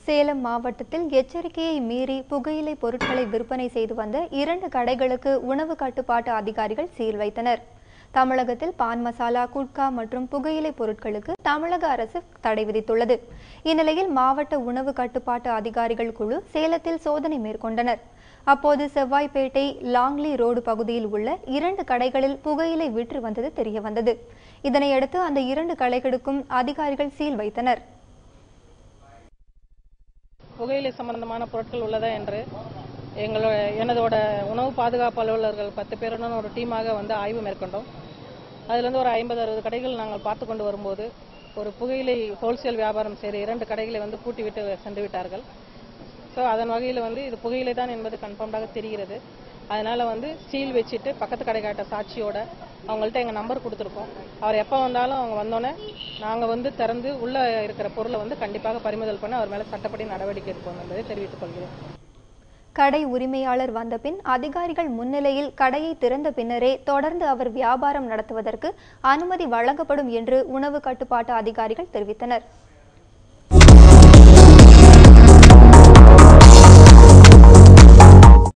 சேலம் மாவட்டத்தில் எச்சரிக்கையை மீறி புகையிலை பொருட்களை விற்பனை செய்து வந்த இரண்டு கடைகளுக்கு உணவு கட்டுப்பாட்டு அதிகாரிகள் சீல் வைத்தனர் தமிழகத்தில் பான் மசாலா குட்கா மற்றும் புகையிலை பொருட்களுக்கு தமிழக அரசு தடை விதித்துள்ளது இந்நிலையில் மாவட்ட உணவு கட்டுப்பாட்டு அதிகாரிகள் குழு சேலத்தில் சோதனை மேற்கொண்டனர் அப்போது செவ்வாய்ப்பேட்டை லாங்லி ரோடு பகுதியில் உள்ள இரண்டு கடைகளில் புகையிலை விற்று வந்தது தெரியவந்தது இதனையடுத்து அந்த இரண்டு கடைகளுக்கும் அதிகாரிகள் சீல் வைத்தனர் புகையிலை சம்பந்தமான பொருட்கள் உள்ளதா என்று எங்களோட எனதோட உணவு பாதுகாப்பு அலுவலர்கள் பத்து பேருடன் ஒரு டீமாக வந்து ஆய்வு மேற்கொண்டோம் அதுலேருந்து ஒரு ஐம்பது அறுபது கடைகள் நாங்கள் பார்த்து கொண்டு வரும்போது ஒரு புகையிலை ஹோல்சேல் வியாபாரம் செய்கிற இரண்டு கடைகளை வந்து பூட்டிவிட்டு சென்று விட்டார்கள் ஸோ அதன் வகையில் வந்து இது புகையிலை தான் என்பது கன்ஃபார்ம்டாக தெரிகிறது அதனால வந்து சீல் வச்சுட்டு பக்கத்து கடைக்காட்ட சாட்சியோட அவங்கள்ட்ட எங்கள் நம்பர் கொடுத்துருக்கோம் அவர் எப்போ வந்தாலும் அவங்க வந்தோடனே நாங்கள் வந்து திறந்து உள்ளே இருக்கிற பொருளை வந்து கண்டிப்பாக பறிமுதல் பண்ணி அவர் மேலே சட்டப்படி நடவடிக்கை எடுப்போம் என்பதை தெரிவித்துக் கொள்கிறேன் கடை உரிமையாளர் வந்தபின் அதிகாரிகள் முன்னிலையில் கடையை திறந்த பின்னரே தொடர்ந்து அவர் வியாபாரம் நடத்துவதற்கு அனுமதி வழங்கப்படும் என்று உணவு கட்டுப்பாட்டு அதிகாரிகள் தெரிவித்தனர்